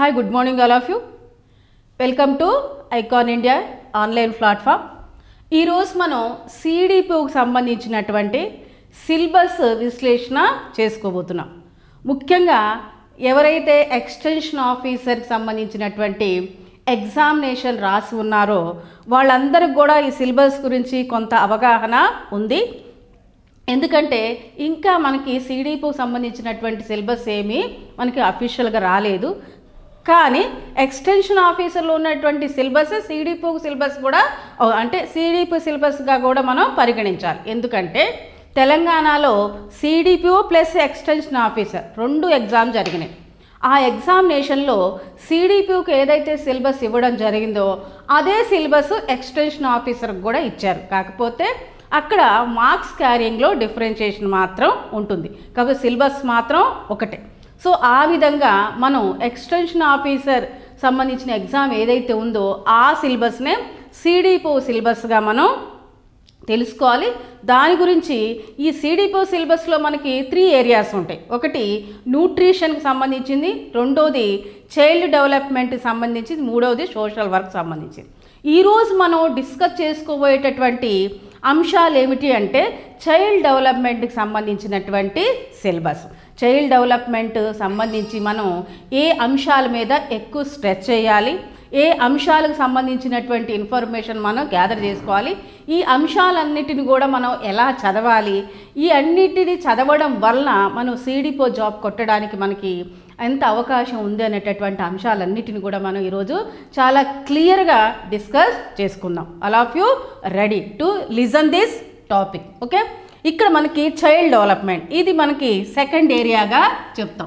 hi good morning all of you welcome to Icon India online platform ఈరోజు మనం సిడిపికి సంబంధించినటువంటి syllabus విశ్లేషణ చేసుకోబోతున్నాం ముఖ్యంగా ఎవరైతే ఎక్స్టెన్షన్ ఆఫీసర్కి సంబంధించినటువంటి ఎగ్జామినేషన్ రాసి ఉన్నారో వాళ్ళందరికి కూడా ఈ సిలబస్ గురించి కొంత అవగాహన ఉంది ఎందుకంటే ఇంకా మనకి సిడిపికి సంబంధించినటువంటి సిలబస్ ఏమీ మనకి అఫీషియల్గా రాలేదు కానీ ఎక్స్టెన్షన్ ఆఫీసర్లో ఉన్నటువంటి సిలబస్ సిడిపి సిలబస్ కూడా ఓ, అంటే సిడిపి సిలబస్గా కూడా మనం పరిగణించాలి ఎందుకంటే తెలంగాణలో సిడిపిఓ ప్లస్ ఎక్స్టెన్షన్ ఆఫీసర్ రెండు ఎగ్జామ్ జరిగినాయి ఆ ఎగ్జామినేషన్లో సిడిపికి ఏదైతే సిలబస్ ఇవ్వడం జరిగిందో అదే సిలబస్ ఎక్స్టెన్షన్ ఆఫీసర్కి కూడా ఇచ్చారు కాకపోతే అక్కడ మార్క్స్ క్యారింగ్లో డిఫరెన్షియేషన్ మాత్రం ఉంటుంది కాబట్టి సిలబస్ మాత్రం ఒకటే సో ఆ విధంగా మనం ఎక్స్టెన్షన్ ఆఫీసర్ సంబంధించిన ఎగ్జామ్ ఏదైతే ఉందో ఆ సిలబస్నే సిడిపో సిలబస్గా మనం తెలుసుకోవాలి దాని గురించి ఈ సిడిపో సిలబస్లో మనకి త్రీ ఏరియాస్ ఉంటాయి ఒకటి న్యూట్రిషన్కి సంబంధించింది రెండోది చైల్డ్ డెవలప్మెంట్కి సంబంధించింది మూడవది సోషల్ వర్క్ సంబంధించింది ఈరోజు మనం డిస్కస్ చేసుకోబోయేటటువంటి అంశాలు ఏమిటి అంటే చైల్డ్ డెవలప్మెంట్కి సంబంధించినటువంటి సిలబస్ చైల్డ్ డెవలప్మెంట్ సంబంధించి మనం ఏ అంశాల మీద ఎక్కువ స్ట్రెచ్ చేయాలి ఏ అంశాలకు సంబంధించినటువంటి ఇన్ఫర్మేషన్ మనం గ్యాదర్ చేసుకోవాలి ఈ అంశాలన్నిటిని కూడా మనం ఎలా చదవాలి ఈ అన్నిటిని చదవడం వలన మనం సీడిపో జాబ్ కొట్టడానికి మనకి ఎంత అవకాశం ఉంది అనేటటువంటి అంశాలన్నిటిని కూడా మనం ఈరోజు చాలా క్లియర్గా డిస్కస్ చేసుకుందాం all of you ready to listen this topic okay ఇక్కడ మనకి చైల్డ్ డెవలప్మెంట్ ఇది మనకి సెకండ్ ఏరియాగా చెప్తాం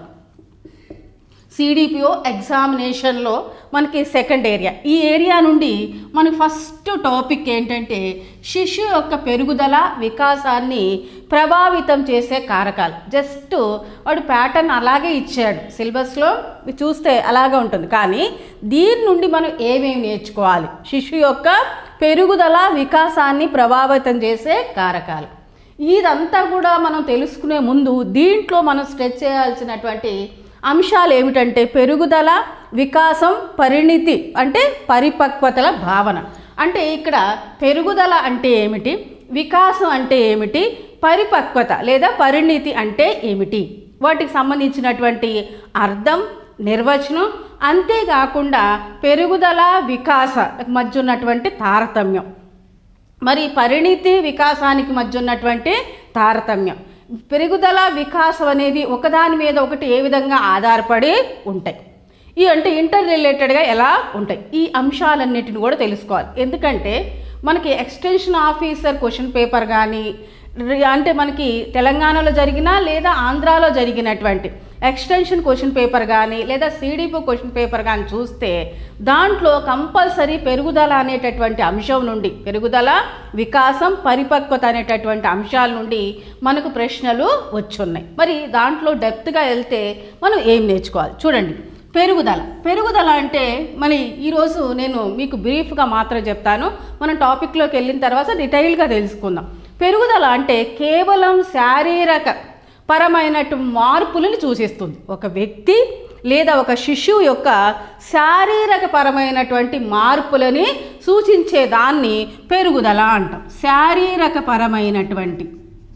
సిడిపిఓ ఎగ్జామినేషన్లో మనకి సెకండ్ ఏరియా ఈ ఏరియా నుండి మనకి ఫస్ట్ టాపిక్ ఏంటంటే శిశు యొక్క పెరుగుదల వికాసాన్ని ప్రభావితం చేసే కారకాలు జస్ట్ వాడు ప్యాటర్న్ అలాగే ఇచ్చాడు సిలబస్లో చూస్తే అలాగే ఉంటుంది కానీ దీని నుండి మనం ఏమేమి నేర్చుకోవాలి శిశు యొక్క పెరుగుదల వికాసాన్ని ప్రభావితం చేసే కారకాలు ఇదంతా కూడా మనం తెలుసుకునే ముందు దీంట్లో మనం స్ట్రెచ్ చేయాల్సినటువంటి అంశాలు ఏమిటంటే పెరుగుదల వికాసం పరిణితి అంటే పరిపక్వతల భావన అంటే ఇక్కడ పెరుగుదల అంటే ఏమిటి వికాసం అంటే ఏమిటి పరిపక్వత లేదా పరిణితి అంటే ఏమిటి వాటికి సంబంధించినటువంటి అర్థం నిర్వచనం అంతేకాకుండా పెరుగుదల వికాస మధ్య ఉన్నటువంటి తారతమ్యం మరి పరిణితి వికాసానికి మధ్య ఉన్నటువంటి తారతమ్యం పెరుగుదల వికాసం అనేది ఒకదాని మీద ఒకటి ఏ విధంగా ఆధారపడి ఉంటాయి ఈ అంటే ఇంటర్ రిలేటెడ్గా ఎలా ఉంటాయి ఈ అంశాలన్నిటిని కూడా తెలుసుకోవాలి ఎందుకంటే మనకి ఎక్స్టెన్షన్ ఆఫీసర్ క్వశ్చన్ పేపర్ కానీ రి- అంటే మనకి తెలంగాణలో జరిగిన లేదా ఆంధ్రాలో జరిగినటువంటి ఎక్స్టెన్షన్ క్వశ్చన్ పేపర్ కానీ లేదా సిడిపో క్వశ్చన్ పేపర్ కానీ చూస్తే దాంట్లో కంపల్సరీ పెరుగుదల అనేటటువంటి అంశం నుండి పెరుగుదల వికాసం పరిపక్వత అనేటటువంటి అంశాల నుండి మనకు ప్రశ్నలు వచ్చున్నాయి మరి దాంట్లో డెప్త్గా వెళ్తే మనం ఏం నేర్చుకోవాలి చూడండి పెరుగుదల పెరుగుదల అంటే మరి ఈరోజు నేను మీకు బ్రీఫ్గా మాత్రం చెప్తాను మనం టాపిక్లోకి వెళ్ళిన తర్వాత డీటెయిల్గా తెలుసుకుందాం పెరుగుదల అంటే కేవలం శారీరక పరమైనటు మార్పులను సూచిస్తుంది ఒక వ్యక్తి లేదా ఒక శిశువు యొక్క శారీరక పరమైనటువంటి మార్పులని సూచించే దాన్ని పెరుగుదల అంటాం శారీరక పరమైనటువంటి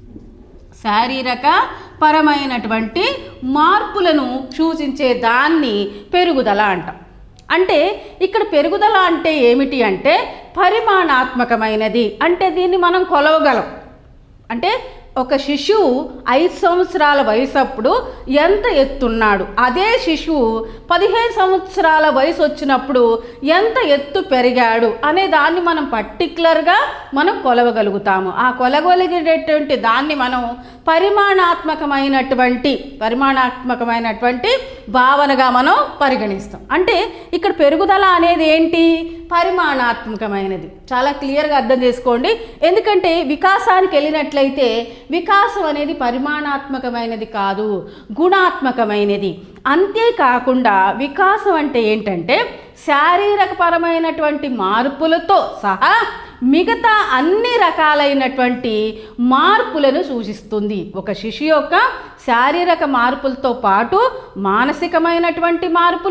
శారీరక పరమైనటువంటి మార్పులను సూచించే దాన్ని పెరుగుదల అంటాం అంటే ఇక్కడ పెరుగుదల అంటే ఏమిటి అంటే పరిమాణాత్మకమైనది అంటే దీన్ని మనం కొలవగలం అంటే ఒక శిశువు ఐదు సంవత్సరాల వయసు అప్పుడు ఎంత ఎత్తున్నాడు అదే శిశువు పదిహేను సంవత్సరాల వయసు వచ్చినప్పుడు ఎంత ఎత్తు పెరిగాడు అనే దాన్ని మనం పర్టికులర్గా మనం కొలవగలుగుతాము ఆ కొలగలిగేటటువంటి దాన్ని మనం పరిమాణాత్మకమైనటువంటి పరిమాణాత్మకమైనటువంటి భావనగా మనం పరిగణిస్తాం అంటే ఇక్కడ పెరుగుదల అనేది ఏంటి పరిమాణాత్మకమైనది చాలా క్లియర్గా అర్థం చేసుకోండి ఎందుకంటే వికాసానికి వెళ్ళినట్లయితే వికాసం అనేది పరిమాణాత్మకమైనది కాదు గుణాత్మకమైనది అంతేకాకుండా వికాసం అంటే ఏంటంటే శారీరకపరమైనటువంటి మార్పులతో సహా మిగతా అన్ని రకాలైనటువంటి మార్పులను సూచిస్తుంది ఒక శిశు యొక్క శారీరక మార్పులతో పాటు మానసికమైనటువంటి మార్పులు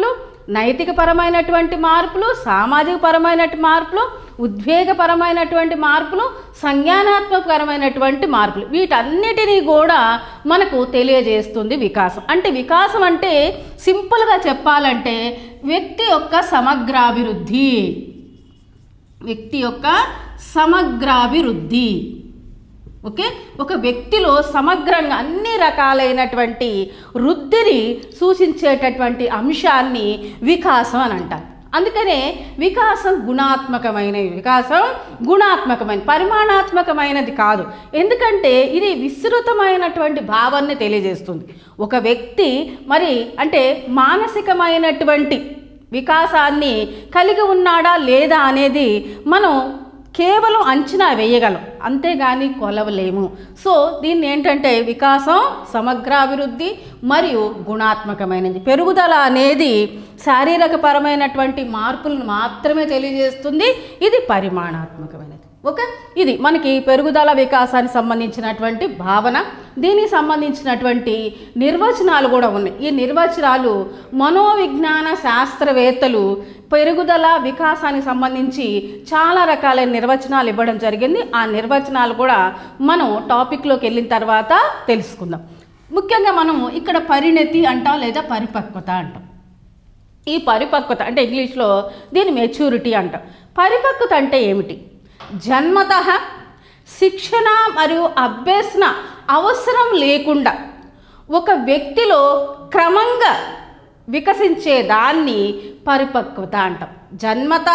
నైతికపరమైనటువంటి మార్పులు సామాజిక పరమైన మార్పులు ఉద్వేగపరమైనటువంటి మార్పులు సంజ్ఞానాత్మకపరమైనటువంటి మార్పులు వీటన్నిటినీ కూడా మనకు తెలియజేస్తుంది వికాసం అంటే వికాసం అంటే సింపుల్గా చెప్పాలంటే వ్యక్తి యొక్క సమగ్రాభివృద్ధి వ్యక్తి యొక్క సమగ్రాభివృద్ధి ఓకే ఒక వ్యక్తిలో సమగ్రంగా అన్ని రకాలైనటువంటి వృద్ధిని సూచించేటటువంటి అంశాన్ని వికాసం అని అంటారు అందుకనే వికాసం గుణాత్మకమైనది వికాసం గుణాత్మకమైన పరిమాణాత్మకమైనది కాదు ఎందుకంటే ఇది విస్తృతమైనటువంటి భావాన్ని తెలియజేస్తుంది ఒక వ్యక్తి మరి అంటే మానసికమైనటువంటి వికాసాన్ని కలిగి ఉన్నాడా లేదా అనేది మనం కేవలం అంచనా వేయగలం అంతేగాని కొలవలేము సో దీన్ని ఏంటంటే వికాసం సమగ్రాభివృద్ధి మరియు గుణాత్మకమైనది పెరుగుదల అనేది శారీరక పరమైనటువంటి మార్పులను మాత్రమే తెలియజేస్తుంది ఇది పరిమాణాత్మకమైనది ఓకే ఇది మనకి పెరుగుదల వికాసానికి సంబంధించినటువంటి భావన దీనికి సంబంధించినటువంటి నిర్వచనాలు కూడా ఉన్నాయి ఈ నిర్వచనాలు మనోవిజ్ఞాన శాస్త్రవేత్తలు పెరుగుదల వికాసానికి సంబంధించి చాలా రకాలైన నిర్వచనాలు ఇవ్వడం జరిగింది ఆ నిర్వచనాలు కూడా మనం టాపిక్లోకి వెళ్ళిన తర్వాత తెలుసుకుందాం ముఖ్యంగా మనము ఇక్కడ పరిణతి అంటాం లేదా పరిపక్వత అంటాం ఈ పరిపక్వత అంటే ఇంగ్లీష్లో దీని మెచ్యూరిటీ అంటాం పరిపక్వత అంటే ఏమిటి జన్మత శిక్షణ మరియు అభ్యసన అవసరం లేకుండా ఒక వ్యక్తిలో క్రమంగా వికసించే దాన్ని పరిపక్వత అంటాం జన్మత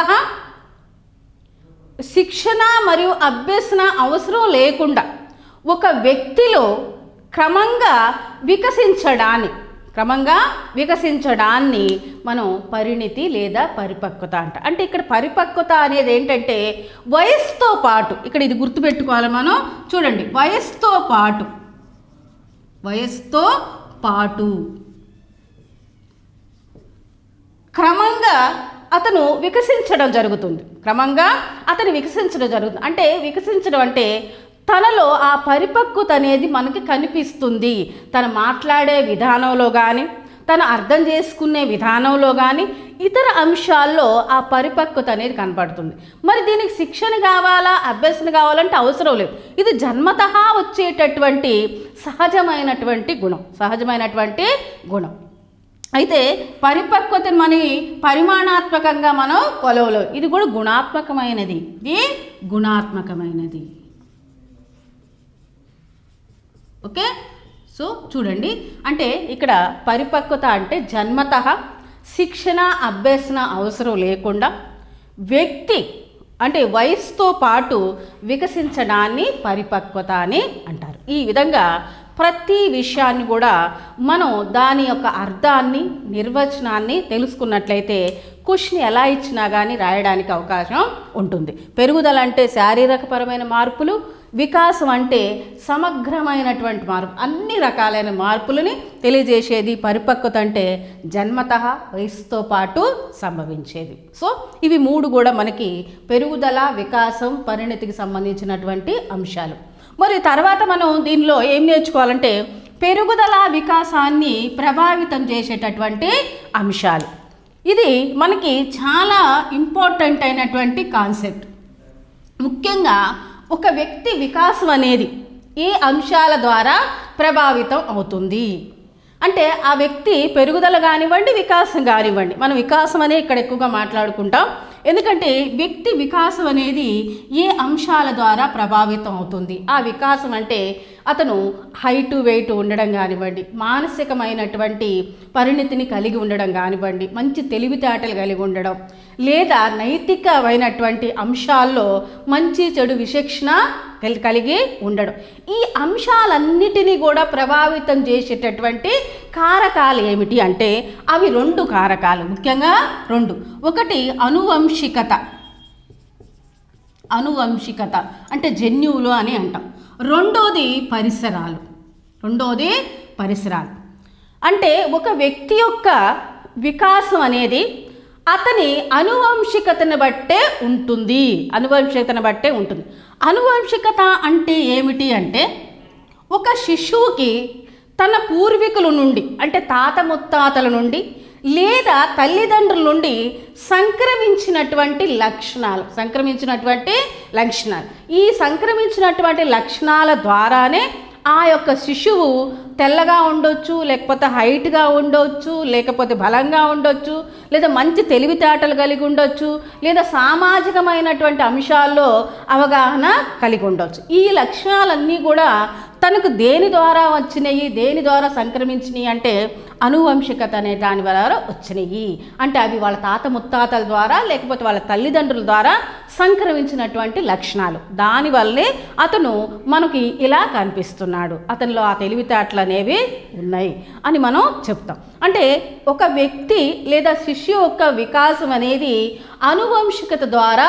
శిక్షణ మరియు అభ్యసన అవసరం లేకుండా ఒక వ్యక్తిలో క్రమంగా వికసించడాన్ని క్రమంగా వికసించడాన్ని మనం పరిణితి లేదా పరిపక్వత అంట అంటే ఇక్కడ పరిపక్వత అనేది ఏంటంటే వయస్సుతో పాటు ఇక్కడ ఇది గుర్తుపెట్టుకోవాలి మనం చూడండి వయస్సుతో పాటు వయస్సుతో పాటు క్రమంగా అతను వికసించడం జరుగుతుంది క్రమంగా అతను వికసించడం జరుగుతుంది అంటే వికసించడం అంటే తనలో ఆ పరిపక్వత అనేది మనకి కనిపిస్తుంది తను మాట్లాడే విధానంలో కానీ తను అర్థం చేసుకునే విధానంలో కానీ ఇతర అంశాల్లో ఆ పరిపక్వత అనేది కనపడుతుంది మరి దీనికి శిక్షణ కావాలా అభ్యసన కావాలంటే అవసరం లేదు ఇది జన్మతః వచ్చేటటువంటి సహజమైనటువంటి గుణం సహజమైనటువంటి గుణం అయితే పరిపక్వతను మన పరిమాణాత్మకంగా మనం కొలవలేం ఇది కూడా గుణాత్మకమైనది ఇది గుణాత్మకమైనది ఓకే సో చూడండి అంటే ఇక్కడ పరిపక్వత అంటే జన్మత శిక్షణ అభ్యసన అవసరం లేకుండా వ్యక్తి అంటే వయసుతో పాటు వికసించడాన్ని పరిపక్వత అని అంటారు ఈ విధంగా ప్రతి విషయాన్ని కూడా మనం దాని యొక్క అర్థాన్ని నిర్వచనాన్ని తెలుసుకున్నట్లయితే క్వశ్చన్ ఎలా ఇచ్చినా కానీ రాయడానికి అవకాశం ఉంటుంది పెరుగుదల అంటే శారీరకపరమైన మార్పులు వికాసం అంటే సమగ్రమైనటువంటి మార్పు అన్ని రకాలైన మార్పులని తెలియజేసేది పరిపక్వత అంటే జన్మత వయసుతో పాటు సంభవించేది సో ఇవి మూడు కూడా మనకి పెరుగుదల వికాసం పరిణతికి సంబంధించినటువంటి అంశాలు మరి తర్వాత మనం దీనిలో ఏం నేర్చుకోవాలంటే పెరుగుదల వికాసాన్ని ప్రభావితం చేసేటటువంటి అంశాలు ఇది మనకి చాలా ఇంపార్టెంట్ అయినటువంటి కాన్సెప్ట్ ముఖ్యంగా ఒక వ్యక్తి వికాసం అనేది ఏ అంశాల ద్వారా ప్రభావితం అవుతుంది అంటే ఆ వ్యక్తి పెరుగుదల కానివ్వండి వికాసం కానివ్వండి మనం వికాసం అనే ఇక్కడ ఎక్కువగా మాట్లాడుకుంటాం ఎందుకంటే వ్యక్తి వికాసం అనేది ఏ అంశాల ద్వారా ప్రభావితం అవుతుంది ఆ వికాసం అంటే అతను హైటు వెయిట్ ఉండడం కానివ్వండి మానసికమైనటువంటి పరిణితిని కలిగి ఉండడం కానివ్వండి మంచి తెలివితేటలు కలిగి ఉండడం లేదా నైతికమైనటువంటి అంశాల్లో మంచి చెడు విచక్షణ కల్- కలిగి ఉండడం ఈ అంశాలన్నిటినీ కూడా ప్రభావితం చేసేటటువంటి కారకాలు ఏమిటి అంటే అవి రెండు కారకాలు ముఖ్యంగా రెండు ఒకటి అనువంశికత అనువంశికత అంటే జన్యువులు అని అంటాం రెండోది పరిసరాలు రెండోది పరిసరాలు అంటే ఒక వ్యక్తి యొక్క వికాసం అనేది అతని అనువంశికతను బట్టే ఉంటుంది అనువంశికతను బట్టే ఉంటుంది అనువంశికత అంటే ఏమిటి అంటే ఒక శిశువుకి తన పూర్వీకుల నుండి అంటే తాత ముత్తాతల నుండి లేదా తల్లిదండ్రుల నుండి సంక్రమించినటువంటి లక్షణాలు సంక్రమించినటువంటి లక్షణాలు ఈ సంక్రమించినటువంటి లక్షణాల ద్వారానే ఆ యొక్క శిశువు తెల్లగా ఉండొచ్చు లేకపోతే హైట్గా ఉండొచ్చు లేకపోతే బలంగా ఉండొచ్చు లేదా మంచి తెలివితేటలు కలిగి ఉండొచ్చు లేదా సామాజికమైనటువంటి అంశాల్లో అవగాహన కలిగి ఉండొచ్చు ఈ లక్షణాలన్నీ కూడా తనకు దేని ద్వారా వచ్చినాయి దేని ద్వారా సంక్రమించినాయి అంటే అనువంశికత అనే దాని ద్వారా వచ్చినాయి అంటే అవి వాళ్ళ తాత ముత్తాతల ద్వారా లేకపోతే వాళ్ళ తల్లిదండ్రుల ద్వారా సంక్రమించినటువంటి లక్షణాలు దానివల్లనే అతను మనకి ఇలా కనిపిస్తున్నాడు అతనిలో ఆ తెలివితేటలు అనేవి ఉన్నాయి అని మనం చెప్తాం అంటే ఒక వ్యక్తి లేదా శిష్యు యొక్క వికాసం అనేది అనువంశికత ద్వారా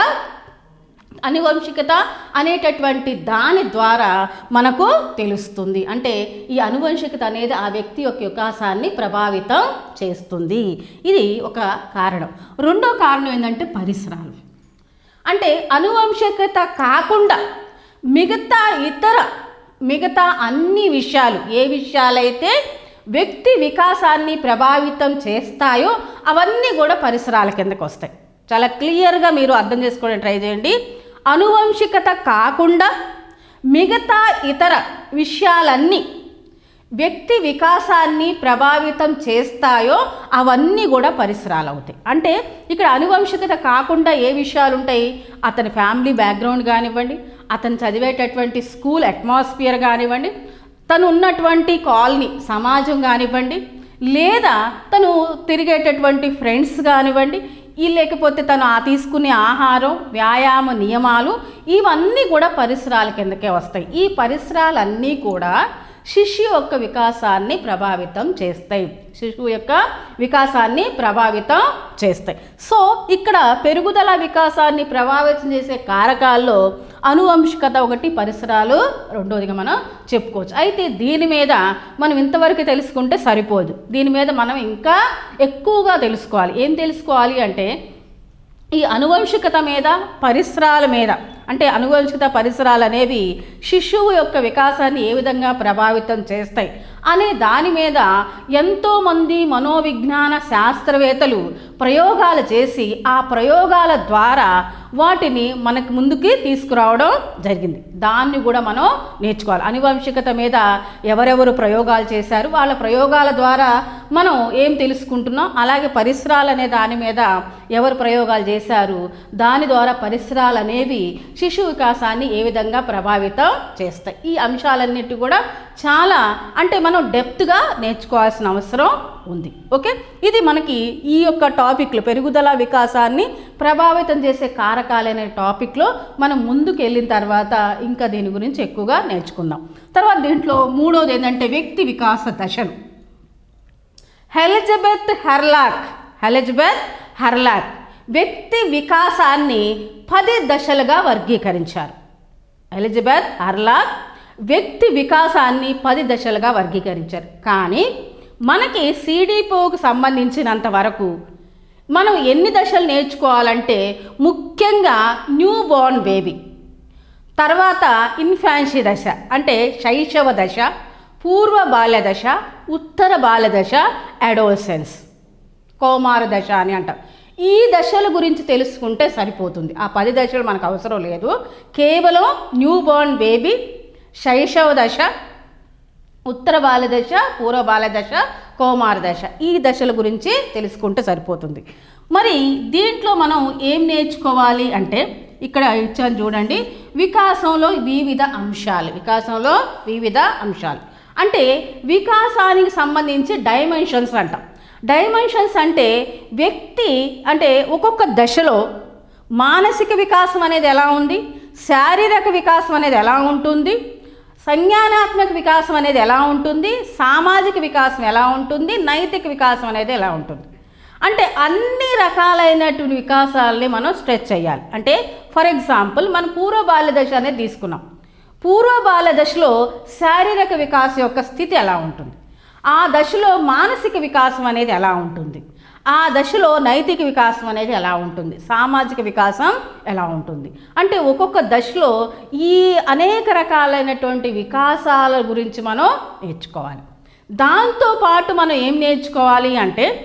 అనువంశికత అనేటటువంటి దాని ద్వారా మనకు తెలుస్తుంది అంటే ఈ అనువంశికత అనేది ఆ వ్యక్తి యొక్క వికాసాన్ని ప్రభావితం చేస్తుంది ఇది ఒక కారణం రెండో కారణం ఏంటంటే పరిసరాలు అంటే అనువంశికత కాకుండా మిగతా ఇతర మిగతా అన్ని విషయాలు ఏ విషయాలైతే వ్యక్తి వికాసాన్ని ప్రభావితం చేస్తాయో అవన్నీ కూడా పరిసరాల కిందకు వస్తాయి చాలా క్లియర్గా మీరు అర్థం చేసుకోవడం ట్రై చేయండి అనువంశికత కాకుండా మిగతా ఇతర విషయాలన్నీ వ్యక్తి వికాసాన్ని ప్రభావితం చేస్తాయో అవన్నీ కూడా పరిసరాలు అవుతాయి అంటే ఇక్కడ అనువంశికత కాకుండా ఏ విషయాలు ఉంటాయి అతని ఫ్యామిలీ బ్యాక్గ్రౌండ్ కానివ్వండి అతను చదివేటటువంటి స్కూల్ అట్మాస్ఫియర్ కానివ్వండి తను ఉన్నటువంటి కాలనీ సమాజం కానివ్వండి లేదా తను తిరిగేటటువంటి ఫ్రెండ్స్ కానివ్వండి ఈ లేకపోతే తను ఆ తీసుకునే ఆహారం వ్యాయామ నియమాలు ఇవన్నీ కూడా పరిసరాల కిందకే వస్తాయి ఈ పరిసరాలన్నీ కూడా శిశు యొక్క వికాసాన్ని ప్రభావితం చేస్తాయి శిశువు యొక్క వికాసాన్ని ప్రభావితం చేస్తాయి సో ఇక్కడ పెరుగుదల వికాసాన్ని ప్రభావితం చేసే కారకాల్లో అనువంశికత ఒకటి పరిసరాలు రెండోదిగా మనం చెప్పుకోవచ్చు అయితే దీని మీద మనం ఇంతవరకు తెలుసుకుంటే సరిపోదు దీని మీద మనం ఇంకా ఎక్కువగా తెలుసుకోవాలి ఏం తెలుసుకోవాలి అంటే ఈ అనువంశికత మీద పరిసరాల మీద అంటే అనువంశికత పరిసరాలు అనేవి శిశువు యొక్క వికాసాన్ని ఏ విధంగా ప్రభావితం చేస్తాయి అనే దాని మీద ఎంతోమంది మనోవిజ్ఞాన శాస్త్రవేత్తలు ప్రయోగాలు చేసి ఆ ప్రయోగాల ద్వారా వాటిని మనకు ముందుకి తీసుకురావడం జరిగింది దాన్ని కూడా మనం నేర్చుకోవాలి అనువంశికత మీద ఎవరెవరు ప్రయోగాలు చేశారు వాళ్ళ ప్రయోగాల ద్వారా మనం ఏం తెలుసుకుంటున్నాం అలాగే పరిసరాలు అనే దాని మీద ఎవరు ప్రయోగాలు చేశారు దాని ద్వారా పరిసరాలు అనేవి శిశు వికాసాన్ని ఏ విధంగా ప్రభావితం చేస్తాయి ఈ అంశాలన్నిటి కూడా చాలా అంటే మనం డెప్త్గా నేర్చుకోవాల్సిన అవసరం ఉంది ఓకే ఇది మనకి ఈ యొక్క టాపిక్లో పెరుగుదల వికాసాన్ని ప్రభావితం చేసే కారకాలనే టాపిక్లో మనం ముందుకు వెళ్ళిన తర్వాత ఇంకా దీని గురించి ఎక్కువగా నేర్చుకుందాం తర్వాత దీంట్లో మూడోది ఏంటంటే వ్యక్తి వికాస దశలు హెలిజబెత్ హెర్లాక్ హెలిజబెత్ హెర్లాక్ వ్యక్తి వికాసాన్ని పది దశలుగా వర్గీకరించారు ఎలిజబెత్ హర్లాక్ వ్యక్తి వికాసాన్ని పది దశలుగా వర్గీకరించారు కానీ మనకి సిడిపోకు సంబంధించినంత వరకు మనం ఎన్ని దశలు నేర్చుకోవాలంటే ముఖ్యంగా న్యూ బోర్న్ బేబీ తర్వాత ఇన్ఫాన్సీ దశ అంటే శైశవ దశ పూర్వ బాల్య దశ ఉత్తర బాల్య దశ అడోల్సెన్స్ కౌమార దశ అని అంటాం ఈ దశల గురించి తెలుసుకుంటే సరిపోతుంది ఆ పది దశలు మనకు అవసరం లేదు కేవలం న్యూ బోర్న్ బేబీ శైశవ దశ ఉత్తర బాల్య దశ పూర్వ బాల్య దశ కౌమార దశ ఈ దశల గురించి తెలుసుకుంటే సరిపోతుంది మరి దీంట్లో మనం ఏం నేర్చుకోవాలి అంటే ఇక్కడ ఇచ్చాను చూడండి వికాసంలో వివిధ అంశాలు వికాసంలో వివిధ అంశాలు అంటే వికాసానికి సంబంధించి డైమెన్షన్స్ అంటాం డైమెన్షన్స్ అంటే వ్యక్తి అంటే ఒక్కొక్క దశలో మానసిక వికాసం అనేది ఎలా ఉంది శారీరక వికాసం అనేది ఎలా ఉంటుంది సంజ్ఞానాత్మక వికాసం అనేది ఎలా ఉంటుంది సామాజిక వికాసం ఎలా ఉంటుంది నైతిక వికాసం అనేది ఎలా ఉంటుంది అంటే అన్ని రకాలైనటువంటి వికాసాలని మనం స్ట్రెచ్ చేయాలి అంటే ఫర్ ఎగ్జాంపుల్ మనం పూర్వ బాల్య దశ అనేది తీసుకున్నాం పూర్వ బాల్య దశలో శారీరక వికాసం యొక్క స్థితి ఎలా ఉంటుంది ఆ దశలో మానసిక వికాసం అనేది ఎలా ఉంటుంది ఆ దశలో నైతిక వికాసం అనేది ఎలా ఉంటుంది సామాజిక వికాసం ఎలా ఉంటుంది అంటే ఒక్కొక్క దశలో ఈ అనేక రకాలైనటువంటి వికాసాల గురించి మనం నేర్చుకోవాలి దాంతోపాటు మనం ఏం నేర్చుకోవాలి అంటే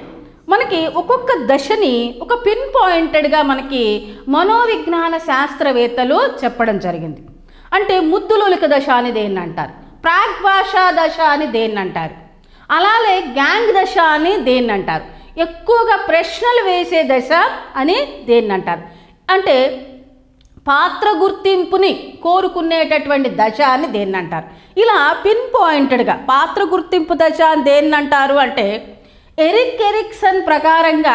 మనకి ఒక్కొక్క దశని ఒక పిన్ పాయింటెడ్గా మనకి మనోవిజ్ఞాన శాస్త్రవేత్తలు చెప్పడం జరిగింది అంటే ముద్దులోలిక దశ అని దేన్ని అంటారు ప్రాగ్భాషా దశ అని దేన్ని అంటారు అలాగే గ్యాంగ్ దశ అని దేన్ని అంటారు ఎక్కువగా ప్రశ్నలు వేసే దశ అని దేన్ని అంటారు అంటే పాత్ర గుర్తింపుని కోరుకునేటటువంటి దశ అని దేన్ని అంటారు ఇలా పిన్ పాయింటెడ్గా పాత్ర గుర్తింపు దశ అని దేన్ని అంటారు అంటే ఎరిక్ ఎరిక్సన్ ప్రకారంగా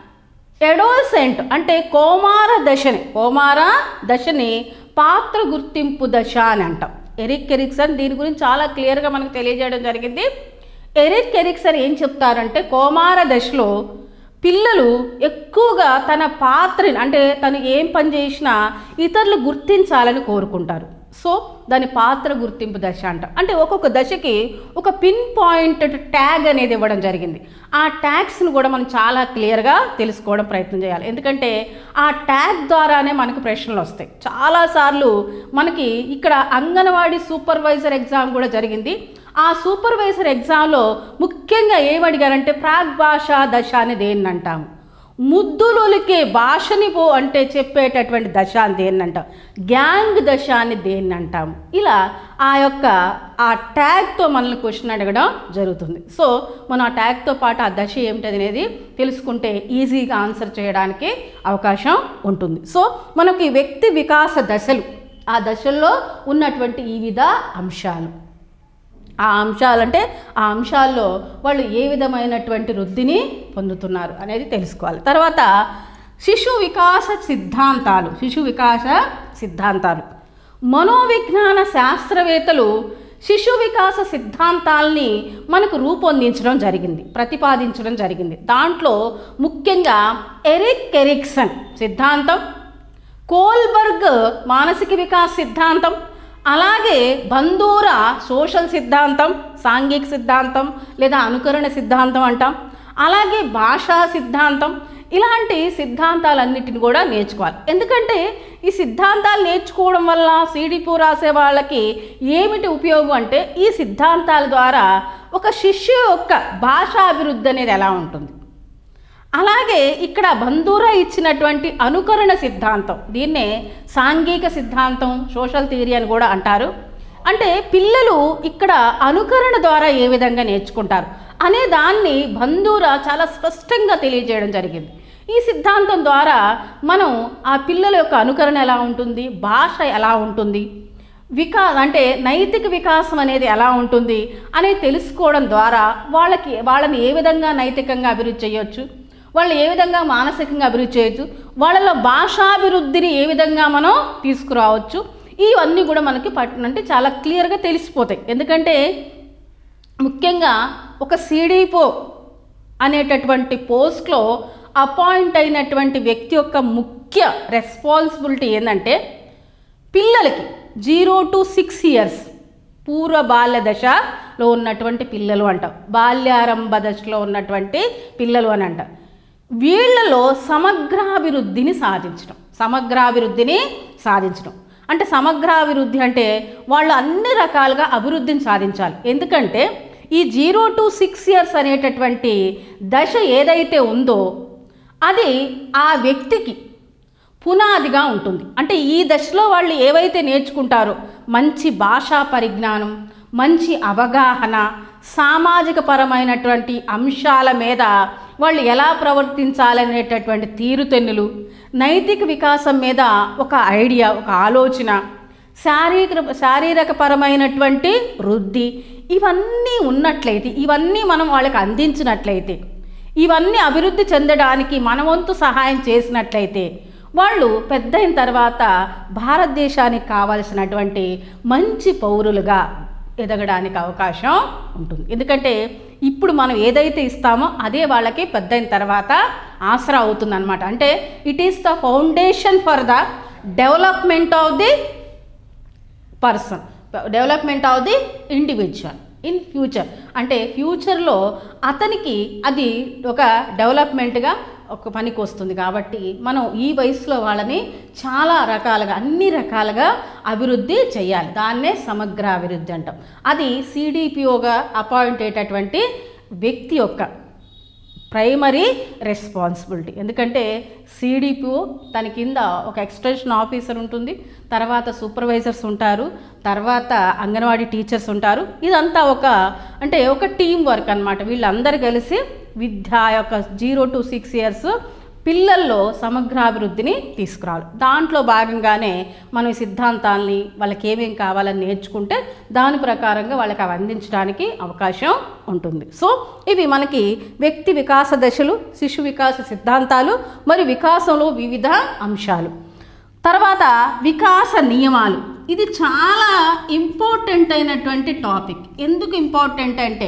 ఎడోసెంట్ అంటే కోమార దశని కోమార దశని పాత్ర గుర్తింపు దశ అని అంటాం ఎరిక్ ఎరిక్సన్ దీని గురించి చాలా క్లియర్గా మనకు తెలియజేయడం జరిగింది ఎరిక్ ఎరిక్సన్ ఏం చెప్తారంటే కోమార దశలో పిల్లలు ఎక్కువగా తన పాత్రని అంటే తను ఏం పని చేసినా ఇతరులు గుర్తించాలని కోరుకుంటారు సో దాని పాత్ర గుర్తింపు దశ అంట అంటే ఒక్కొక్క దశకి ఒక పిన్ పాయింట్ ట్యాగ్ అనేది ఇవ్వడం జరిగింది ఆ ట్యాగ్స్ని కూడా మనం చాలా క్లియర్గా తెలుసుకోవడం ప్రయత్నం చేయాలి ఎందుకంటే ఆ ట్యాగ్ ద్వారానే మనకు ప్రశ్నలు వస్తాయి చాలాసార్లు మనకి ఇక్కడ అంగన్వాడీ సూపర్వైజర్ ఎగ్జామ్ కూడా జరిగింది ఆ సూపర్వైజర్ ఎగ్జామ్లో ముఖ్యంగా ఏమడిగారంటే ప్రాగ్ భాషా దశ అని దేన్ని అంటాము ముద్దులొలికే భాషని పో అంటే చెప్పేటటువంటి దశ అని దేన్ని అంటాం గ్యాంగ్ దశ అని దేన్ని అంటాము ఇలా ఆ యొక్క ఆ ట్యాగ్తో మనల్ని క్వశ్చన్ అడగడం జరుగుతుంది సో మనం ఆ ట్యాగ్తో పాటు ఆ దశ ఏమిటది అనేది తెలుసుకుంటే ఈజీగా ఆన్సర్ చేయడానికి అవకాశం ఉంటుంది సో మనకి వ్యక్తి వికాస దశలు ఆ దశల్లో ఉన్నటువంటి ఈ విధ అంశాలు ఆ అంశాలంటే ఆ అంశాల్లో వాళ్ళు ఏ విధమైనటువంటి వృద్ధిని పొందుతున్నారు అనేది తెలుసుకోవాలి తర్వాత శిశు వికాస సిద్ధాంతాలు శిశు వికాస సిద్ధాంతాలు మనోవిజ్ఞాన శాస్త్రవేత్తలు శిశు వికాస సిద్ధాంతాల్ని మనకు రూపొందించడం జరిగింది ప్రతిపాదించడం జరిగింది దాంట్లో ముఖ్యంగా ఎరిక్ ఎరిక్సన్ సిద్ధాంతం కోల్బర్గ్ మానసిక వికాస్ సిద్ధాంతం అలాగే బందూర సోషల్ సిద్ధాంతం సాంఘిక సిద్ధాంతం లేదా అనుకరణ సిద్ధాంతం అంటాం అలాగే భాషా సిద్ధాంతం ఇలాంటి సిద్ధాంతాలన్నిటిని కూడా నేర్చుకోవాలి ఎందుకంటే ఈ సిద్ధాంతాలు నేర్చుకోవడం వల్ల సీడీపూ రాసే వాళ్ళకి ఏమిటి ఉపయోగం అంటే ఈ సిద్ధాంతాల ద్వారా ఒక శిష్యు యొక్క భాషాభివృద్ధి అనేది ఎలా ఉంటుంది అలాగే ఇక్కడ బంధూరా ఇచ్చినటువంటి అనుకరణ సిద్ధాంతం దీన్నే సాంఘిక సిద్ధాంతం సోషల్ థియరీ అని కూడా అంటారు అంటే పిల్లలు ఇక్కడ అనుకరణ ద్వారా ఏ విధంగా నేర్చుకుంటారు అనే దాన్ని బంధూరా చాలా స్పష్టంగా తెలియజేయడం జరిగింది ఈ సిద్ధాంతం ద్వారా మనం ఆ పిల్లల యొక్క అనుకరణ ఎలా ఉంటుంది భాష ఎలా ఉంటుంది వికా అంటే నైతిక వికాసం అనేది ఎలా ఉంటుంది అనేది తెలుసుకోవడం ద్వారా వాళ్ళకి వాళ్ళని ఏ విధంగా నైతికంగా అభివృద్ధి చేయొచ్చు వాళ్ళు ఏ విధంగా మానసికంగా అభివృద్ధి చేయొచ్చు వాళ్ళలో భాషాభివృద్ధిని ఏ విధంగా మనం తీసుకురావచ్చు ఇవన్నీ కూడా మనకి పట్టిన అంటే చాలా క్లియర్గా తెలిసిపోతాయి ఎందుకంటే ముఖ్యంగా ఒక సీడీపో అనేటటువంటి పోస్ట్లో అపాయింట్ అయినటువంటి వ్యక్తి యొక్క ముఖ్య రెస్పాన్సిబిలిటీ ఏంటంటే పిల్లలకి జీరో టు సిక్స్ ఇయర్స్ పూర్వ బాల్య దశలో ఉన్నటువంటి పిల్లలు అంటాం బాల్యారంభ దశలో ఉన్నటువంటి పిల్లలు అని అంటాం వీళ్ళలో సమగ్రాభివృద్ధిని సాధించడం సమగ్రాభివృద్ధిని సాధించడం అంటే సమగ్రాభివృద్ధి అంటే వాళ్ళు అన్ని రకాలుగా అభివృద్ధిని సాధించాలి ఎందుకంటే ఈ జీరో టు సిక్స్ ఇయర్స్ అనేటటువంటి దశ ఏదైతే ఉందో అది ఆ వ్యక్తికి పునాదిగా ఉంటుంది అంటే ఈ దశలో వాళ్ళు ఏవైతే నేర్చుకుంటారో మంచి భాషా పరిజ్ఞానం మంచి అవగాహన సామాజిక పరమైనటువంటి అంశాల మీద వాళ్ళు ఎలా ప్రవర్తించాలనేటటువంటి తీరుతెన్నులు నైతిక వికాసం మీద ఒక ఐడియా ఒక ఆలోచన శారీరక శారీరక పరమైనటువంటి వృద్ధి ఇవన్నీ ఉన్నట్లయితే ఇవన్నీ మనం వాళ్ళకి అందించినట్లయితే ఇవన్నీ అభివృద్ధి చెందడానికి మన వంతు సహాయం చేసినట్లయితే వాళ్ళు పెద్ద అయిన తర్వాత భారతదేశానికి కావలసినటువంటి మంచి పౌరులుగా ఎదగడానికి అవకాశం ఉంటుంది ఎందుకంటే ఇప్పుడు మనం ఏదైతే ఇస్తామో అదే వాళ్ళకి పెద్ద అయిన తర్వాత ఆసరా అవుతుంది అనమాట అంటే it is the foundation for the development of the person development of the individual in future అంటే ఫ్యూచర్లో అతనికి అది ఒక డెవలప్మెంట్గా ఒక పనికి వస్తుంది కాబట్టి మనం ఈ వయసులో వాళ్ళని చాలా రకాలుగా అన్ని రకాలుగా అభివృద్ధి చేయాలి దాన్నే సమగ్ర అభివృద్ధి అంటాం అది సిడిపిఓగా అపాయింట్ అయ్యేటటువంటి వ్యక్తి యొక్క ప్రైమరీ రెస్పాన్సిబిలిటీ ఎందుకంటే సిడిపిఓ దాని కింద ఒక ఎక్స్టెన్షన్ ఆఫీసర్ ఉంటుంది తర్వాత సూపర్వైజర్స్ ఉంటారు తర్వాత అంగన్వాడీ టీచర్స్ ఉంటారు ఇదంతా ఒక అంటే ఒక టీం వర్క్ అనమాట వీళ్ళందరూ కలిసి విద్య యొక్క జీరో టు సిక్స్ ఇయర్స్ పిల్లల్లో సమగ్రాభివృద్ధిని తీసుకురావాలి దాంట్లో భాగంగానే మనం ఈ సిద్ధాంతాల్ని వాళ్ళకి ఏమేం కావాలని నేర్చుకుంటే దాని ప్రకారంగా వాళ్ళకి అవి అందించడానికి అవకాశం ఉంటుంది సో ఇవి మనకి వ్యక్తి వికాస దశలు శిశు వికాస సిద్ధాంతాలు మరియు వికాసంలో వివిధ అంశాలు తర్వాత వికాస నియమాలు ఇది చాలా ఇంపార్టెంట్ అయినటువంటి టాపిక్ ఎందుకు ఇంపార్టెంట్ అంటే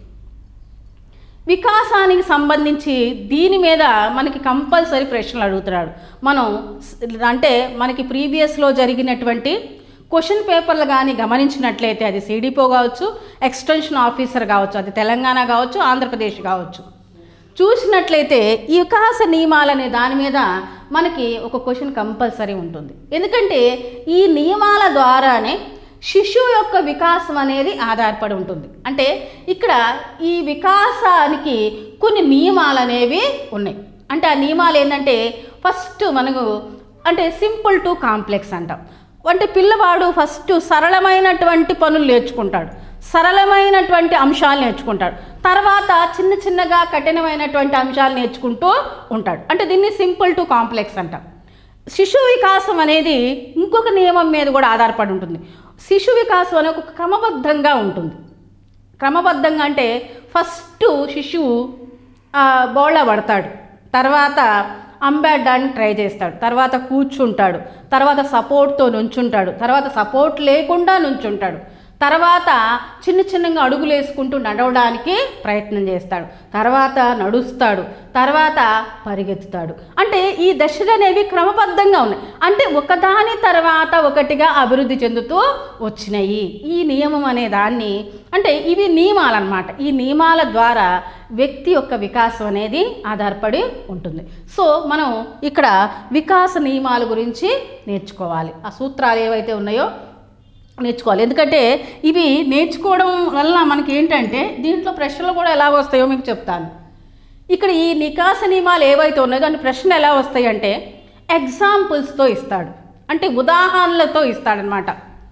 వికాసానికి సంబంధించి దీని మీద మనకి కంపల్సరీ ప్రశ్నలు అడుగుతున్నాడు మనం స్- అంటే మనకి ప్రీవియస్లో జరిగినటువంటి క్వశ్చన్ పేపర్లు కానీ గమనించినట్లయితే అది సిడిపో కావచ్చు ఎక్స్టెన్షన్ ఆఫీసర్ కావచ్చు అది తెలంగాణ కావచ్చు ఆంధ్రప్రదేశ్ కావచ్చు చూసినట్లయితే ఈ వికాస నియమాలు అనే దాని మీద మనకి ఒక క్వశ్చన్ కంపల్సరీ ఉంటుంది ఎందుకంటే ఈ నియమాల ద్వారానే శిశువు యొక్క వికాసం అనేది ఆధారపడి ఉంటుంది అంటే ఇక్కడ ఈ వికాసానికి కొన్ని నియమాలు అనేవి ఉన్నాయి అంటే ఆ నియమాలు ఏంటంటే ఫస్ట్ మనకు అంటే సింపుల్ టు కాంప్లెక్స్ అంటాం అంటే పిల్లవాడు ఫస్ట్ సరళమైనటువంటి పనులు నేర్చుకుంటాడు సరళమైనటువంటి అంశాలు నేర్చుకుంటాడు తర్వాత చిన్న చిన్నగా కఠినమైనటువంటి అంశాలు నేర్చుకుంటూ ఉంటాడు అంటే దీన్ని సింపుల్ టు కాంప్లెక్స్ అంటాం శిశు వికాసం అనేది ఇంకొక నియమం మీద కూడా ఆధారపడి ఉంటుంది శిశు వికాసం అనేది ఒక క్రమబద్ధంగా ఉంటుంది క్రమబద్ధంగా అంటే ఫస్ట్ శిశువు ఆ, బోళ్ళ పడతాడు తర్వాత అంబేడ్డానికి ట్రై చేస్తాడు తర్వాత కూర్చుంటాడు తర్వాత సపోర్ట్తో నుంచుంటాడు తర్వాత సపోర్ట్ లేకుండా నుంచుంటాడు తర్వాత చిన్న చిన్నగా అడుగులు వేసుకుంటూ నడవడానికి ప్రయత్నం చేస్తాడు తర్వాత నడుస్తాడు తర్వాత పరిగెత్తుతాడు అంటే ఈ దశలు అనేవి క్రమబద్ధంగా ఉన్నాయి అంటే ఒకదాని తర్వాత ఒకటిగా అభివృద్ధి చెందుతూ వచ్చినాయి ఈ నియమం అనే దాన్ని అంటే ఇవి నియమాలు అన్నమాట ఈ నియమాల ద్వారా వ్యక్తి యొక్క వికాసం అనేది ఆధారపడి ఉంటుంది సో మనం ఇక్కడ వికాస నియమాల గురించి నేర్చుకోవాలి ఆ సూత్రాలు ఏవైతే ఉన్నాయో నేర్చుకోవాలి ఎందుకంటే ఇవి నేర్చుకోవడం వల్ల మనకి ఏంటంటే దీంట్లో ప్రశ్నలు కూడా ఎలా వస్తాయో మీకు చెప్తాను ఇక్కడ ఈ నికాస నియమాలు ఏవైతే ఉన్నాయో దాని ప్రశ్న ఎలా వస్తాయి అంటే ఎగ్జాంపుల్స్తో ఇస్తాడు అంటే ఉదాహరణలతో ఇస్తాడనమాట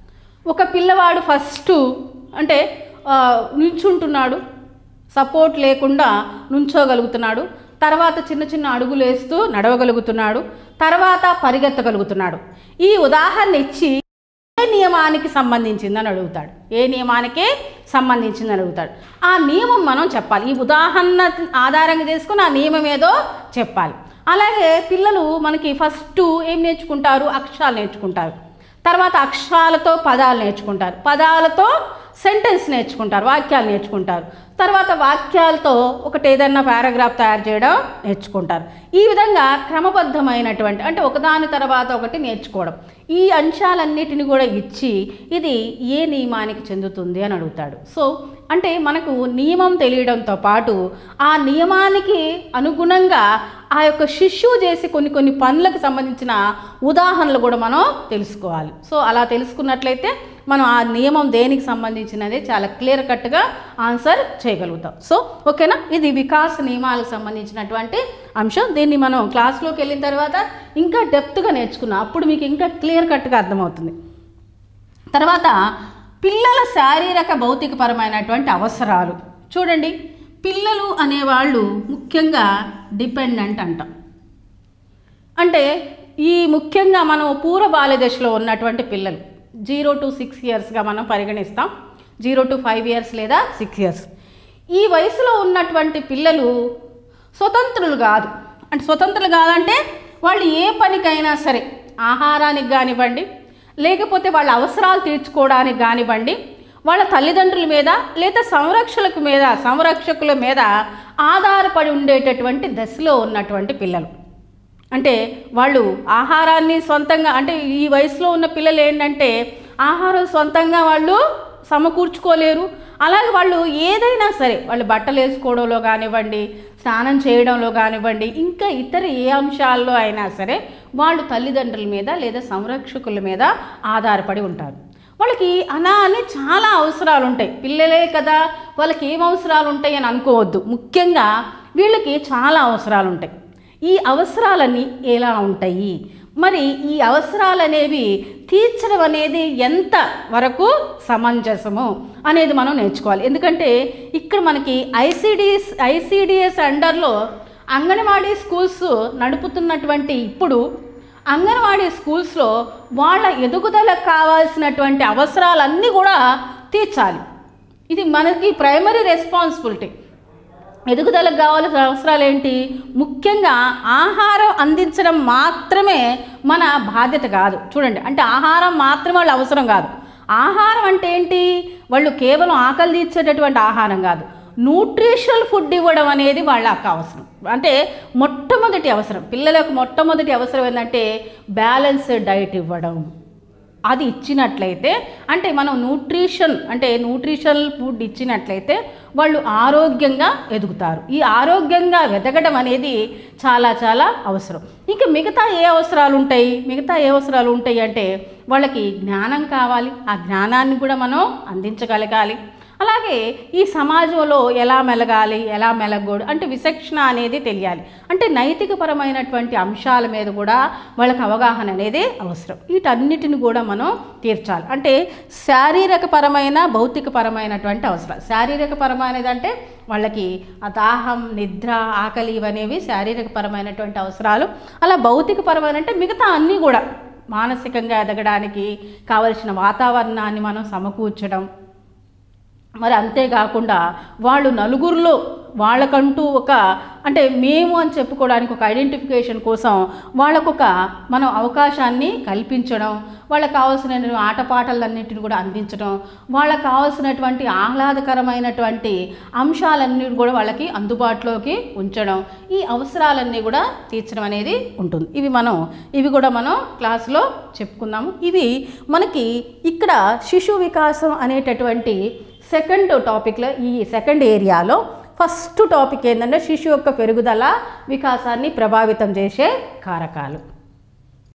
ఒక పిల్లవాడు ఫస్ట్ అంటే ఆ, నిల్చుంటున్నాడు సపోర్ట్ లేకుండా నుంచోగలుగుతున్నాడు తర్వాత చిన్న చిన్న అడుగులు వేస్తూ నడవగలుగుతున్నాడు తర్వాత పరిగెత్తగలుగుతున్నాడు ఈ ఉదాహరణ ఇచ్చి ఏ నియమానికి సంబంధించిందని అడుగుతాడు ఏ నియమానికి సంబంధించిందని అడుగుతాడు ఆ నియమం మనం చెప్పాలి ఈ ఉదాహరణ ఆధారంగా చేసుకుని ఆ నియమం ఏదో చెప్పాలి అలాగే పిల్లలు మనకి ఫస్ట్ ఏం నేర్చుకుంటారు అక్షరాలు నేర్చుకుంటారు తర్వాత అక్షరాలతో పదాలు నేర్చుకుంటారు పదాలతో సెంటెన్స్ నేర్చుకుంటారు వాక్యాలు నేర్చుకుంటారు తర్వాత వాక్యాలతో ఒకటి ఏదైనా పారాగ్రాఫ్ తయారు చేయడం నేర్చుకుంటారు ఈ విధంగా క్రమబద్ధమైనటువంటి అంటే ఒకదాని తర్వాత ఒకటి నేర్చుకోవడం ఈ అంశాలన్నిటిని కూడా ఇచ్చి ఇది ఏ నియమానికి చెందుతుంది అని అడుగుతాడు సో అంటే మనకు నియమం తెలియడంతో పాటు ఆ నియమానికి అనుగుణంగా ఆ యొక్క శిష్యువు చేసి కొన్ని కొన్ని పనులకు సంబంధించిన ఉదాహరణలు కూడా మనం తెలుసుకోవాలి సో అలా తెలుసుకున్నట్లయితే మనం ఆ నియమం దేనికి సంబంధించినది చాలా క్లియర్ కట్గా ఆన్సర్ చేయగలుగుతాం సో ఓకేనా ఇది వికాస్ నియమాలకు సంబంధించినటువంటి అంశం దీన్ని మనం క్లాస్లోకి వెళ్ళిన తర్వాత ఇంకా డెప్త్గా నేర్చుకున్నాం అప్పుడు మీకు ఇంకా క్లియర్ కట్గా అర్థమవుతుంది తర్వాత పిల్లల శారీరక భౌతికపరమైనటువంటి అవసరాలు చూడండి పిల్లలు అనేవాళ్ళు ముఖ్యంగా డిపెండెంట్ అంటాం అంటే ఈ ముఖ్యంగా మనం పూర్వ బాల్య దశలో ఉన్నటువంటి పిల్లలు జీరో టు సిక్స్ ఇయర్స్గా మనం పరిగణిస్తాం జీరో టు ఫైవ్ ఇయర్స్ లేదా సిక్స్ ఇయర్స్ ఈ వయసులో ఉన్నటువంటి పిల్లలు స్వతంత్రులు కాదు అంటే స్వతంత్రులు కాదంటే వాళ్ళు ఏ పనికైనా సరే ఆహారానికి కానివ్వండి లేకపోతే వాళ్ళ అవసరాలు తీర్చుకోవడానికి కానివ్వండి వాళ్ళ తల్లిదండ్రుల మీద లేదా సంరక్షకుల మీద సంరక్షకుల మీద ఆధారపడి ఉండేటటువంటి దశలో ఉన్నటువంటి పిల్లలు అంటే వాళ్ళు ఆహారాన్ని సొంతంగా అంటే ఈ వయసులో ఉన్న పిల్లలు ఏంటంటే ఆహారం సొంతంగా వాళ్ళు సమకూర్చుకోలేరు అలాగే వాళ్ళు ఏదైనా సరే వాళ్ళు బట్టలు వేసుకోవడంలో కానివ్వండి స్నానం చేయడంలో కానివ్వండి ఇంకా ఇతర ఏ అంశాల్లో అయినా సరే వాళ్ళు తల్లిదండ్రుల మీద లేదా సంరక్షకుల మీద ఆధారపడి ఉంటారు వాళ్ళకి అలా అని చాలా అవసరాలు ఉంటాయి పిల్లలే కదా వాళ్ళకి ఏం అవసరాలు ఉంటాయి అని అనుకోవద్దు ముఖ్యంగా వీళ్ళకి చాలా అవసరాలు ఉంటాయి ఈ అవసరాలన్నీ ఎలా ఉంటాయి మరి ఈ అవసరాలు అనేవి తీర్చడం అనేది ఎంత వరకు సమంజసము అనేది మనం నేర్చుకోవాలి ఎందుకంటే ఇక్కడ మనకి ఐసిడిఎస్ ఐసిడిఎస్ అండర్లో అంగన్వాడీ స్కూల్స్ నడుపుతున్నటువంటి ఇప్పుడు అంగన్వాడీ స్కూల్స్లో వాళ్ళ ఎదుగుదలకు కావాల్సినటువంటి అవసరాలన్నీ కూడా తీర్చాలి ఇది మనకి ప్రైమరీ రెస్పాన్సిబిలిటీ ఎదుగుదలకు కావాల్సిన అవసరాలు ఏంటి ముఖ్యంగా ఆహారం అందించడం మాత్రమే మన బాధ్యత కాదు చూడండి అంటే ఆహారం మాత్రమే వాళ్ళ అవసరం కాదు ఆహారం అంటే ఏంటి వాళ్ళు కేవలం ఆకలి తీర్చేటటువంటి ఆహారం కాదు న్యూట్రిషనల్ ఫుడ్ ఇవ్వడం అనేది వాళ్ళకి అవసరం అంటే మొట్టమొదటి అవసరం పిల్లలకు మొట్టమొదటి అవసరం ఏంటంటే బ్యాలెన్స్డ్ డైట్ ఇవ్వడం అది ఇచ్చినట్లయితే అంటే మనం న్యూట్రిషన్ అంటే న్యూట్రిషనల్ ఫుడ్ ఇచ్చినట్లయితే వాళ్ళు ఆరోగ్యంగా ఎదుగుతారు ఈ ఆరోగ్యంగా ఎదగడం అనేది చాలా చాలా అవసరం ఇంకా మిగతా ఏ అవసరాలు ఉంటాయి మిగతా ఏ అవసరాలు ఉంటాయి అంటే వాళ్ళకి జ్ఞానం కావాలి ఆ జ్ఞానాన్ని కూడా మనం అందించగలగాలి అలాగే ఈ సమాజంలో ఎలా మెలగాలి ఎలా మెలగకూడదు అంటే విచక్షణ అనేది తెలియాలి అంటే నైతికపరమైనటువంటి అంశాల మీద కూడా వాళ్ళకి అవగాహన అనేది అవసరం వీటన్నిటిని కూడా మనం తీర్చాలి అంటే శారీరకపరమైన భౌతికపరమైనటువంటి అవసరాలు శారీరకపరమైనది అంటే వాళ్ళకి ఆ దాహం నిద్ర ఆకలి ఇవనేవి శారీరకపరమైనటువంటి అవసరాలు అలా భౌతికపరమైన అంటే మిగతా అన్నీ కూడా మానసికంగా ఎదగడానికి కావలసిన వాతావరణాన్ని మనం సమకూర్చడం మరి అంతేకాకుండా వాళ్ళు నలుగురిలో వాళ్ళకంటూ ఒక అంటే మేము అని చెప్పుకోవడానికి ఒక ఐడెంటిఫికేషన్ కోసం వాళ్ళకొక మనం అవకాశాన్ని కల్పించడం వాళ్ళకి కావాల్సిన ఆటపాటలన్నింటిని కూడా అందించడం వాళ్ళకి కావాల్సినటువంటి ఆహ్లాదకరమైనటువంటి అంశాలన్నిటి కూడా వాళ్ళకి అందుబాటులోకి ఉంచడం ఈ అవసరాలన్నీ కూడా తీర్చడం అనేది ఉంటుంది ఇవి మనం ఇవి కూడా మనం క్లాస్లో చెప్పుకుందాము ఇవి మనకి ఇక్కడ శిశు వికాసం అనేటటువంటి సెకండ్ టాపిక్లో ఈ సెకండ్ ఏరియాలో ఫస్ట్ టాపిక్ ఏంటంటే శిశు యొక్క పెరుగుదల వికాసాన్ని ప్రభావితం చేసే కారకాలు